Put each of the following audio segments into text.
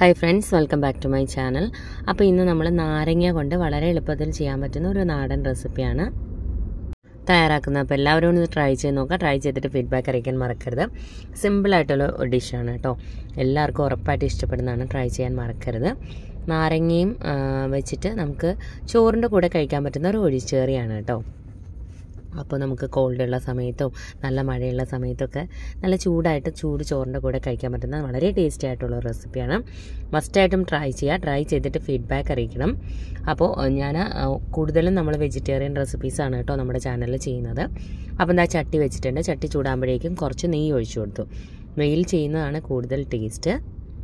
hi friends welcome back to my channel അപ്പോൾ ഇന്ന് നമ്മൾ നാരങ്ങ കൊണ്ട് വളരെ എളുപ്പത്തിൽ ചെയ്യാൻ പറ്റുന്ന ഒരു നാടൻ റെസിപ്പിയാണ് തയ്യാറാക്കുന്നത് അപ്പോൾ എല്ലാവരും ഒന്ന് ട്രൈ ചെയ്ത് നോക്കുക ട്രൈ ചെയ്തിട്ട് ഫീഡ്ബാക്ക് അറിയിക്കാൻ മറക്കരുത് സിമ്പിളായിട്ടുള്ള ഡിഷാണ് കേട്ടോ എല്ലാവർക്കും ഉറപ്പായിട്ട് ഇഷ്ടപ്പെടുന്നതാണ് ട്രൈ ചെയ്യാൻ മറക്കരുത് നാരങ്ങയും ആ, വെച്ചിട്ട് നമുക്ക് ചോറിൻ്റെ കൂടെ കഴിക്കാൻ പറ്റുന്ന ഒരു ഒഴിച്ചേറിയാണ് കേട്ടോ അപ്പോൾ നമുക്ക് കോൾഡ് ഉള്ള സമയത്തും നല്ല മഴയുള്ള സമയത്തൊക്കെ നല്ല ചൂടായിട്ട് ചൂട് ചോറിൻ്റെ കൂടെ കഴിക്കാൻ പറ്റുന്ന വളരെ ടേസ്റ്റി ആയിട്ടുള്ള ഒരു റെസിപ്പിയാണ് മസ്റ്റായിട്ടും ട്രൈ ചെയ്യുക ട്രൈ ചെയ്തിട്ട് ഫീഡ്ബാക്ക് അറിയിക്കണം അപ്പോൾ ഞാൻ കൂടുതലും നമ്മൾ വെജിറ്റേറിയൻ റെസിപ്പീസാണ് കേട്ടോ നമ്മുടെ ചാനലിൽ ചെയ്യുന്നത് അപ്പോൾ എന്താ ചട്ടി വെച്ചിട്ടുണ്ട് ചട്ടി ചൂടാകുമ്പോഴേക്കും കുറച്ച് നെയ്യ് ഒഴിച്ചു കൊടുത്തു നെയ്യിൽ ചെയ്യുന്നതാണ് കൂടുതൽ ടേസ്റ്റ്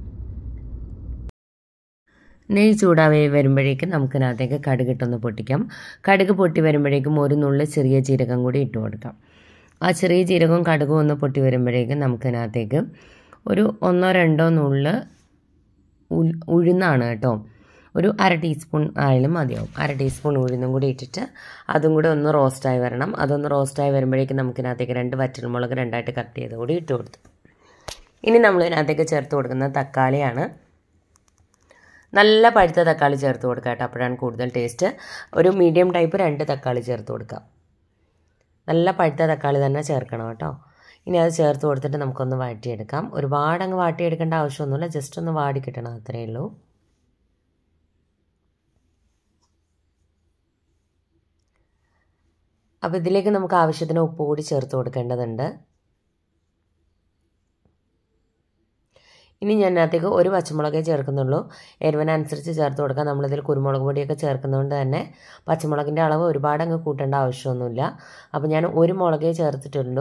നെയ്യ് ചൂടാവി വരുമ്പോഴേക്കും നമുക്കിനകത്തേക്ക് കടുകിട്ടൊന്ന് പൊട്ടിക്കാം കടുക് പൊട്ടി വരുമ്പോഴേക്കും ഒരു നുള്ളി ചെറിയ ജീരകം കൂടി ഇട്ട് കൊടുക്കാം ആ ചെറിയ ജീരകവും കടുകും ഒന്ന് പൊട്ടി വരുമ്പോഴേക്കും നമുക്കിനകത്തേക്ക് ഒരു ഒന്നോ രണ്ടോ നുള്ള് ഉൽ- ഉഴുന്നാണ് കേട്ടോ ഒരു അര ടീസ്പൂൺ ആയാലും മതിയാവും അര ടീസ്പൂൺ ഉഴുന്നും കൂടി ഇട്ടിട്ട് അതും കൂടി ഒന്ന് റോസ്റ്റായി വരണം അതൊന്ന് റോസ്റ്റായി വരുമ്പോഴേക്കും നമുക്കിനകത്തേക്ക് രണ്ട് വറ്റൽമുളക് രണ്ടായിട്ട് കട്ട് ചെയ്ത് കൂടി ഇട്ട് കൊടുത്തു ഇനി നമ്മൾ ഇതിനകത്തേക്ക് ചേർത്ത് കൊടുക്കുന്നത് തക്കാളിയാണ് നല്ല പഴുത്ത തക്കാളി ചേർത്ത് കൊടുക്കുക കേട്ടോ അപ്പോഴാണ് കൂടുതൽ ടേസ്റ്റ് ഒരു മീഡിയം ടൈപ്പ് രണ്ട് തക്കാളി ചേർത്ത് കൊടുക്കാം നല്ല പഴുത്ത തക്കാളി തന്നെ ചേർക്കണം കേട്ടോ ഇനി അത് ചേർത്ത് കൊടുത്തിട്ട് നമുക്കൊന്ന് വാട്ടിയെടുക്കാം ഒരുപാട് അങ്ങ് വാട്ടിയെടുക്കേണ്ട ആവശ്യമൊന്നുമില്ല ജസ്റ്റ് ഒന്ന് വാടി കിട്ടണം അത്രയേ ഉള്ളൂ അപ്പോൾ ഇതിലേക്ക് നമുക്ക് ആവശ്യത്തിന് ഉപ്പ് കൂടി ചേർത്ത് കൊടുക്കേണ്ടതുണ്ട് ഇനി ഞാൻ അതിനകത്തേക്ക് ഒരു പച്ചമുളകേ ചേർക്കുന്നുള്ളൂ എരിവിനനുസരിച്ച് ചേർത്ത് കൊടുക്കാം നമ്മളിതിൽ കുരുമുളക് പൊടിയൊക്കെ ചേർക്കുന്നതുകൊണ്ട് തന്നെ പച്ചമുളകിൻ്റെ അളവ് ഒരുപാട് അങ്ങ് കൂട്ടേണ്ട ആവശ്യമൊന്നുമില്ല അപ്പോൾ ഞാൻ ഒരു മുളകേ ചേർത്തിട്ടുള്ളൂ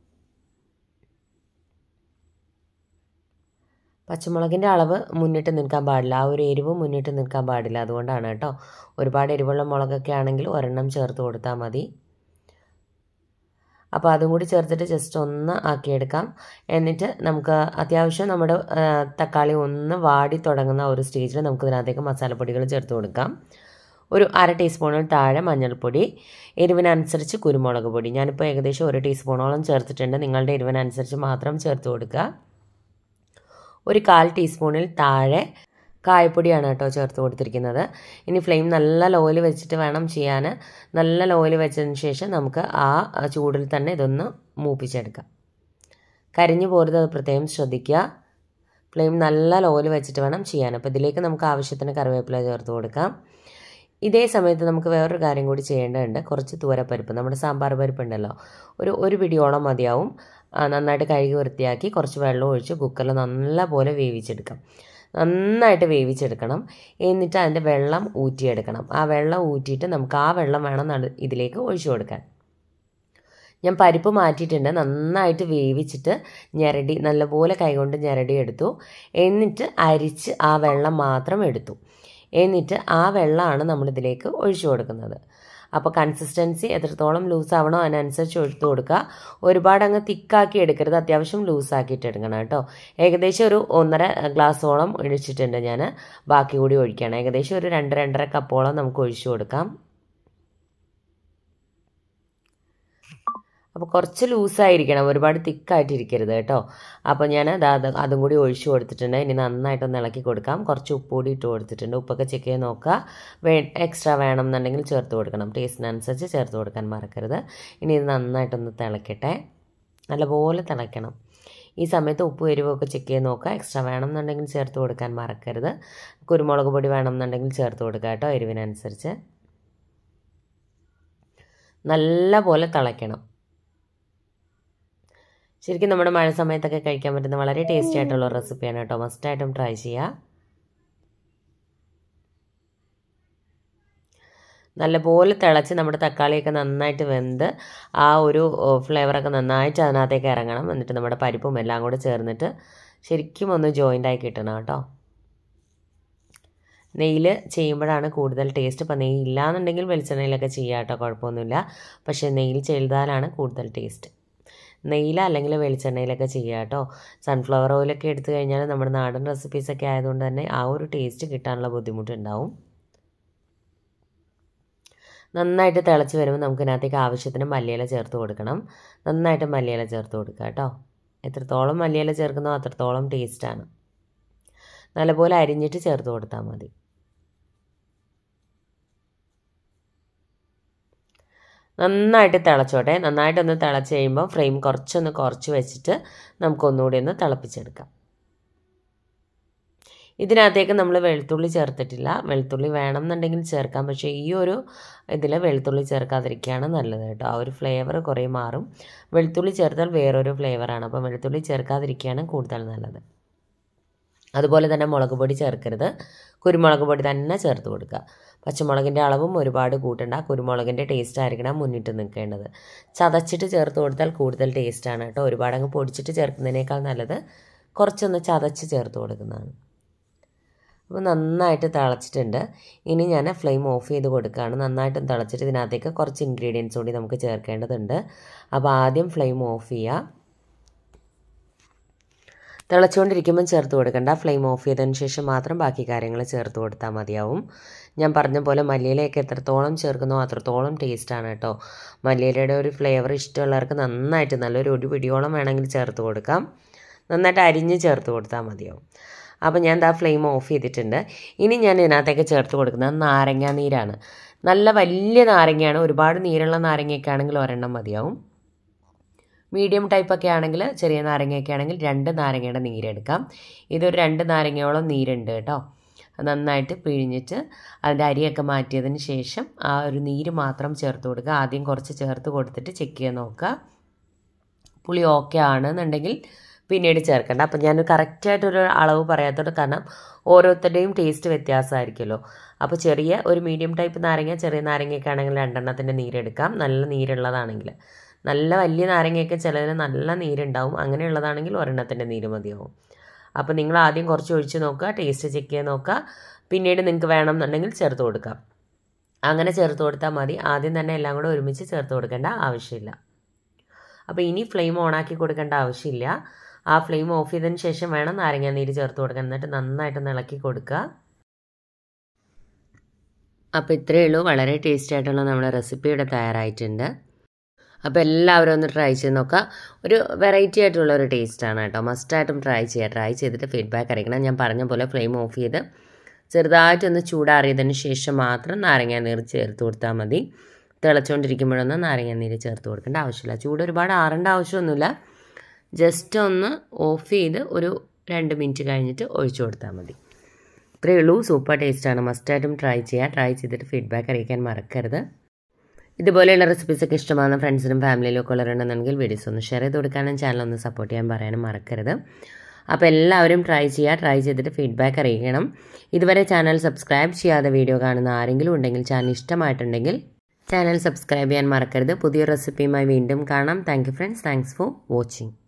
പച്ചമുളകിൻ്റെ അളവ് മുന്നിട്ട് നിൽക്കാൻ പാടില്ല ആ ഒരു എരിവ് മുന്നിട്ട് നിൽക്കാൻ പാടില്ല അതുകൊണ്ടാണ് കേട്ടോ ഒരുപാട് എരിവുള്ള മുളകൊക്കെ ആണെങ്കിൽ ഒരെണ്ണം ചേർത്ത് കൊടുത്താൽ മതി അപ്പോൾ അതും കൂടി ചേർത്തിട്ട് ജസ്റ്റ് ഒന്ന് ആക്കിയെടുക്കാം എന്നിട്ട് നമുക്ക് അത്യാവശ്യം നമ്മുടെ ആ, തക്കാളി ഒന്ന് വാടി തുടങ്ങുന്ന ഒരു സ്റ്റേജിൽ നമുക്ക് ഇതിനകത്തേക്ക് മസാലപ്പൊടികൾ ചേർത്ത് കൊടുക്കാം ഒരു അര ടീസ്പൂണിൽ താഴെ മഞ്ഞൾപ്പൊടി എരിവിനനുസരിച്ച് കുരുമുളക് പൊടി ഞാനിപ്പോൾ ഏകദേശം ഒരു ടീസ്പൂണോളം ചേർത്തിട്ടുണ്ട് നിങ്ങളുടെ എരിവിനനുസരിച്ച് മാത്രം ചേർത്ത് കൊടുക്കുക ഒരു കാൽ ടീസ്പൂണിൽ താഴെ കായപ്പൊടിയാണ് കേട്ടോ ചേർത്ത് കൊടുത്തിരിക്കുന്നത് ഇനി ഫ്ലെയിം നല്ല ലോയിൽ വെച്ചിട്ട് വേണം ചെയ്യാൻ നല്ല ലോയിൽ വെച്ചതിന് ശേഷം നമുക്ക് ആ ചൂടിൽ തന്നെ ഇതൊന്ന് മൂപ്പിച്ചെടുക്കാം കരിഞ്ഞു പോരുത് അത് പ്രത്യേകം ശ്രദ്ധിക്കുക ഫ്ലെയിം നല്ല ലോയിൽ വെച്ചിട്ട് വേണം ചെയ്യാൻ അപ്പോൾ ഇതിലേക്ക് നമുക്ക് ആവശ്യത്തിന് കറിവേപ്പില ചേർത്ത് കൊടുക്കാം ഇതേ സമയത്ത് നമുക്ക് വേറൊരു കാര്യം കൂടി ചെയ്യേണ്ടതുണ്ട് കുറച്ച് തൂരപ്പരിപ്പ് നമ്മുടെ സാമ്പാർ പരിപ്പ് ഉണ്ടല്ലോ ഒരു ഒരു പിടിയോളം മതിയാവും ആ, നന്നായിട്ട് കഴുകി വൃത്തിയാക്കി കുറച്ച് വെള്ളം ഒഴിച്ച് കുക്കറിൽ നല്ലപോലെ വേവിച്ചെടുക്കാം നന്നായിട്ട് വേവിച്ചെടുക്കണം എന്നിട്ട് അതിൻ്റെ വെള്ളം ഊറ്റിയെടുക്കണം ആ വെള്ളം ഊറ്റിയിട്ട് നമുക്ക് ആ വെള്ളം വേണം നട ഇതിലേക്ക് ഒഴിച്ചു കൊടുക്കാൻ ഞാൻ പരിപ്പ് മാറ്റിയിട്ടുണ്ട് നന്നായിട്ട് വേവിച്ചിട്ട് ഞെരടി നല്ലപോലെ കൈകൊണ്ട് ഞെരടി എടുത്തു എന്നിട്ട് അരിച്ച് ആ വെള്ളം മാത്രം എടുത്തു എന്നിട്ട് ആ വെള്ളമാണ് നമ്മളിതിലേക്ക് ഒഴിച്ചു കൊടുക്കുന്നത് അപ്പോൾ കൺസിസ്റ്റൻസി എത്രത്തോളം ലൂസ് ആവണോ അതിനനുസരിച്ച് ഒഴിച്ചു കൊടുക്കുക ഒരുപാട് അങ്ങ് തിക്കാക്കി എടുക്കരുത് അത്യാവശ്യം ലൂസാക്കിയിട്ട് എടുക്കണം കേട്ടോ ഏകദേശം ഒരു ഒന്നര ഗ്ലാസ്സോളം ഒഴിച്ചിട്ടുണ്ട് ഞാൻ ബാക്കി കൂടി ഒഴിക്കണം ഏകദേശം ഒരു രണ്ട് രണ്ടര കപ്പോളം നമുക്ക് ഒഴിച്ചു കൊടുക്കാം അപ്പോൾ കുറച്ച് ലൂസായിരിക്കണം ഒരുപാട് തിക്കായിട്ടിരിക്കരുത് കേട്ടോ അപ്പോൾ ഞാൻ അത് അത് അതും കൂടി ഒഴിച്ചു കൊടുത്തിട്ടുണ്ട് ഇനി നന്നായിട്ടൊന്ന് ഇളക്കി കൊടുക്കാം കുറച്ച് ഉപ്പ് കൂടി ഇട്ട് കൊടുത്തിട്ടുണ്ട് ഉപ്പൊക്കെ ചെക്ക് ചെയ്ത് നോക്കുക വേ എക്സ്ട്രാ വേണം എന്നുണ്ടെങ്കിൽ ചേർത്ത് കൊടുക്കണം ടേസ്റ്റിനനുസരിച്ച് ചേർത്ത് കൊടുക്കാൻ മറക്കരുത് ഇനി ഇത് നന്നായിട്ടൊന്ന് തിളക്കട്ടെ നല്ലപോലെ തിളയ്ക്കണം ഈ സമയത്ത് ഉപ്പ് എരിവൊക്കെ ചെക്ക് ചെയ്ത് നോക്കുക എക്സ്ട്രാ വേണം എന്നുണ്ടെങ്കിൽ ചേർത്ത് കൊടുക്കാൻ മറക്കരുത് കുരുമുളക് പൊടി വേണം എന്നുണ്ടെങ്കിൽ ചേർത്ത് കൊടുക്കുക കേട്ടോ എരിവിനനുസരിച്ച് നല്ല പോലെ തിളയ്ക്കണം ശരിക്കും നമ്മുടെ മഴ സമയത്തൊക്കെ കഴിക്കാൻ പറ്റുന്ന വളരെ ടേസ്റ്റി ആയിട്ടുള്ള റെസിപ്പിയാണ് കേട്ടോ മസ്റ്റായിട്ടും ട്രൈ ചെയ്യുക നല്ലപോലെ തിളച്ച് നമ്മുടെ തക്കാളിയൊക്കെ നന്നായിട്ട് വെന്ത് ആ ഒരു ഫ്ലേവറൊക്കെ നന്നായിട്ട് അതിനകത്തേക്ക് ഇറങ്ങണം എന്നിട്ട് നമ്മുടെ പരിപ്പും എല്ലാം കൂടെ ചേർന്നിട്ട് ശരിക്കും ഒന്ന് ജോയിൻ്റ് ആയി കിട്ടണം കേട്ടോ നെയ്യിൽ ചെയ്യുമ്പോഴാണ് കൂടുതൽ ടേസ്റ്റ് ഇപ്പം നെയ്യ് ഇല്ലാന്നുണ്ടെങ്കിൽ വെളിച്ചെണ്ണയിലൊക്കെ ചെയ്യാം കേട്ടോ കുഴപ്പമൊന്നുമില്ല പക്ഷേ നെയ്യിൽ ചെയ്താലാണ് കൂടുതൽ ടേസ്റ്റ് നെയ്യിൽ അല്ലെങ്കിൽ വെളിച്ചെണ്ണയിലൊക്കെ ചെയ്യുക കേട്ടോ സൺഫ്ലവർ ഓയിലൊക്കെ എടുത്തു കഴിഞ്ഞാൽ നമ്മുടെ നാടൻ റെസിപ്പീസൊക്കെ ആയതുകൊണ്ട് തന്നെ ആ ഒരു ടേസ്റ്റ് കിട്ടാനുള്ള ബുദ്ധിമുട്ടുണ്ടാവും നന്നായിട്ട് തിളച്ച് വരുമ്പോൾ നമുക്ക് ഇതിനകത്തേക്ക് ആവശ്യത്തിന് മല്ലിയില ചേർത്ത് കൊടുക്കണം നന്നായിട്ട് മല്ലിയില ചേർത്ത് കൊടുക്കുക കേട്ടോ എത്രത്തോളം മല്ലിയില ചേർക്കുന്നോ അത്രത്തോളം ടേസ്റ്റാണ് നല്ലപോലെ അരിഞ്ഞിട്ട് ചേർത്ത് കൊടുത്താൽ മതി നന്നായിട്ട് തിളച്ചോട്ടെ നന്നായിട്ടൊന്ന് തിളച്ച് കഴിയുമ്പോൾ ഫ്ലെയിം കുറച്ചൊന്ന് കുറച്ച് വെച്ചിട്ട് നമുക്കൊന്നുകൂടി ഒന്ന് തിളപ്പിച്ചെടുക്കാം ഇതിനകത്തേക്ക് നമ്മൾ വെളുത്തുള്ളി ചേർത്തിട്ടില്ല വെളുത്തുള്ളി വേണം എന്നുണ്ടെങ്കിൽ ചേർക്കാം പക്ഷേ ഈ ഒരു ഇതിൽ വെളുത്തുള്ളി ചേർക്കാതിരിക്കുകയാണ് നല്ലത് കേട്ടോ ആ ഒരു ഫ്ലേവർ കുറേ മാറും വെളുത്തുള്ളി ചേർത്താൽ വേറൊരു ഫ്ലേവറാണ് അപ്പോൾ വെളുത്തുള്ളി ചേർക്കാതിരിക്കുകയാണ് കൂടുതൽ നല്ലത് അതുപോലെ തന്നെ മുളക് പൊടി ചേർക്കരുത് കുരുമുളക് പൊടി തന്നെ ചേർത്ത് കൊടുക്കുക പച്ചമുളകിൻ്റെ അളവും ഒരുപാട് കൂട്ടണ്ട കുരുമുളകിൻ്റെ ടേസ്റ്റ് ആയിരിക്കണം മുന്നിട്ട് നിൽക്കേണ്ടത് ചതച്ചിട്ട് ചേർത്ത് കൊടുത്താൽ കൂടുതൽ ടേസ്റ്റാണ് കേട്ടോ ഒരുപാട് അങ്ങ് പൊടിച്ചിട്ട് ചേർക്കുന്നതിനേക്കാൾ നല്ലത് കുറച്ചൊന്ന് ചതച്ച് ചേർത്ത് കൊടുക്കുന്നതാണ് അപ്പോൾ നന്നായിട്ട് തിളച്ചിട്ടുണ്ട് ഇനി ഞാൻ ഫ്ലെയിം ഓഫ് ചെയ്ത് കൊടുക്കുകയാണ് നന്നായിട്ടും തിളച്ചിട്ട് ഇതിനകത്തേക്ക് കുറച്ച് ഇൻഗ്രീഡിയൻസ് കൂടി നമുക്ക് ചേർക്കേണ്ടതുണ്ട് അപ്പോൾ ആദ്യം ഫ്ലെയിം ഓഫ് ചെയ്യുക തിളച്ചുകൊണ്ടിരിക്കുമ്പം ചേർത്ത് കൊടുക്കണ്ട ഫ്ലെയിം ഓഫ് ചെയ്തതിന് ശേഷം മാത്രം ബാക്കി കാര്യങ്ങൾ ചേർത്ത് കൊടുത്താൽ മതിയാവും ഞാൻ പറഞ്ഞ പോലെ മല്ലിയിലയൊക്കെ എത്രത്തോളം ചേർക്കുന്നോ അത്രത്തോളം ടേസ്റ്റാണ് കേട്ടോ മല്ലിയിലയുടെ ഒരു ഫ്ലേവർ ഇഷ്ടമുള്ളവർക്ക് നന്നായിട്ട് നല്ലൊരു ഒരു പിടിയോളം വേണമെങ്കിൽ ചേർത്ത് കൊടുക്കാം നന്നായിട്ട് അരിഞ്ഞ് ചേർത്ത് കൊടുത്താൽ മതിയാവും അപ്പോൾ ഞാൻ ദാ ഫ്ലെയിം ഓഫ് ചെയ്തിട്ടുണ്ട് ഇനി ഞാൻ ഇതിനകത്തേക്ക് ചേർത്ത് കൊടുക്കുന്നത് നാരങ്ങ നീരാണ് നല്ല വലിയ നാരങ്ങയാണ് ഒരുപാട് നീരുള്ള നാരങ്ങയൊക്കെ ആണെങ്കിൽ ഒരെണ്ണം മതിയാവും മീഡിയം ടൈപ്പൊക്കെ ആണെങ്കിൽ ചെറിയ നാരങ്ങയൊക്കെ ആണെങ്കിൽ രണ്ട് നാരങ്ങയുടെ നീരെടുക്കാം ഇതൊരു രണ്ട് നാരങ്ങയോളം നീരുണ്ട് കേട്ടോ നന്നായിട്ട് പിഴിഞ്ഞിട്ട് അതിൻ്റെ അരിയൊക്കെ മാറ്റിയതിന് ശേഷം ആ ഒരു നീര് മാത്രം ചേർത്ത് കൊടുക്കുക ആദ്യം കുറച്ച് ചേർത്ത് കൊടുത്തിട്ട് ചെക്ക് ചെയ്ത് നോക്കുക പുളി ഓക്കെ ആണെന്നുണ്ടെങ്കിൽ പിന്നീട് ചേർക്കണ്ട അപ്പം ഞാൻ കറക്റ്റായിട്ടൊരു അളവ് പറയാത്തത് കാരണം ഓരോരുത്തരുടെയും ടേസ്റ്റ് വ്യത്യാസമായിരിക്കുമല്ലോ അപ്പോൾ ചെറിയ ഒരു മീഡിയം ടൈപ്പ് നാരങ്ങ ചെറിയ നാരങ്ങയൊക്കെ ആണെങ്കിൽ രണ്ടെണ്ണത്തിൻ്റെ നീരെടുക്കാം നല്ല നീരുള്ളതാണെങ്കിൽ നല്ല വലിയ നാരങ്ങയൊക്കെ ചിലതിന് നല്ല നീരുണ്ടാവും അങ്ങനെയുള്ളതാണെങ്കിൽ ഒരെണ്ണത്തിൻ്റെ നീര് മതിയാവും അപ്പോൾ നിങ്ങൾ ആദ്യം കുറച്ച് ഒഴിച്ച് നോക്കുക ടേസ്റ്റ് ചെക്ക് ചെയ്ത് നോക്കുക പിന്നീട് നിങ്ങൾക്ക് വേണം എന്നുണ്ടെങ്കിൽ ചേർത്ത് കൊടുക്കാം അങ്ങനെ ചേർത്ത് കൊടുത്താൽ മതി ആദ്യം തന്നെ എല്ലാം കൂടെ ഒരുമിച്ച് ചേർത്ത് കൊടുക്കേണ്ട ആവശ്യമില്ല അപ്പോൾ ഇനി ഫ്ലെയിം ഓണാക്കി കൊടുക്കേണ്ട ആവശ്യമില്ല ആ ഫ്ലെയിം ഓഫ് ചെയ്തതിന് ശേഷം വേണം നാരങ്ങ നീര് ചേർത്ത് കൊടുക്കാൻ എന്നിട്ട് നന്നായിട്ട് ഇളക്കി കൊടുക്കുക അപ്പോൾ ഇത്രയേ ഉള്ളൂ വളരെ ടേസ്റ്റി ആയിട്ടുള്ള നമ്മുടെ റെസിപ്പി ഇവിടെ തയ്യാറായിട്ടുണ്ട് അപ്പോൾ എല്ലാവരും ഒന്ന് ട്രൈ ചെയ്ത് നോക്കുക ഒരു വെറൈറ്റി ആയിട്ടുള്ള ഒരു ടേസ്റ്റാണ് കേട്ടോ മസ്റ്റായിട്ടും ട്രൈ ചെയ്യുക ട്രൈ ചെയ്തിട്ട് ഫീഡ്ബാക്ക് അറിയിക്കണം ഞാൻ പറഞ്ഞ പോലെ ഫ്ലെയിം ഓഫ് ചെയ്ത് ചെറുതായിട്ടൊന്ന് ചൂടാറിയതിന് ശേഷം മാത്രം നാരങ്ങ നീര് ചേർത്ത് കൊടുത്താൽ മതി തിളച്ചുകൊണ്ടിരിക്കുമ്പോഴൊന്നും നാരങ്ങ നീര് ചേർത്ത് കൊടുക്കേണ്ട ആവശ്യമില്ല ചൂട് ഒരുപാട് ആറേണ്ട ആവശ്യമൊന്നുമില്ല ജസ്റ്റ് ഒന്ന് ഓഫ് ചെയ്ത് ഒരു രണ്ട് മിനിറ്റ് കഴിഞ്ഞിട്ട് ഒഴിച്ചു കൊടുത്താൽ മതി ഇത്രയേ ഉള്ളൂ സൂപ്പർ ടേസ്റ്റാണ് മസ്റ്റായിട്ടും ട്രൈ ചെയ്യുക ട്രൈ ചെയ്തിട്ട് ഫീഡ്ബാക്ക് അറിയിക്കാൻ മറക്കരുത് ഇതുപോലെയുള്ള റെസിപ്പീസൊക്കെ ഇഷ്ടമാണ് ഫ്രണ്ട്സിനും ഫാമിലിയിലും ഒക്കെ ഉള്ളവരുണ്ടെന്നുണ്ടെങ്കിൽ വീഡിയോസ് ഒന്ന് ഷെയർ ചെയ്ത് കൊടുക്കാനും ചാനൽ ഒന്ന് സപ്പോർട്ട് ചെയ്യാൻ പറയാനും മറക്കരുത് അപ്പോൾ എല്ലാവരും ട്രൈ ചെയ്യുക ട്രൈ ചെയ്തിട്ട് ഫീഡ്ബാക്ക് അറിയിക്കണം ഇതുവരെ ചാനൽ സബ്സ്ക്രൈബ് ചെയ്യാതെ വീഡിയോ കാണുന്ന ആരെങ്കിലും ഉണ്ടെങ്കിൽ ചാനൽ ഇഷ്ടമായിട്ടുണ്ടെങ്കിൽ ചാനൽ സബ്സ്ക്രൈബ് ചെയ്യാൻ മറക്കരുത് പുതിയ റെസിപ്പിയുമായി വീണ്ടും കാണാം thank you friends thanks for watching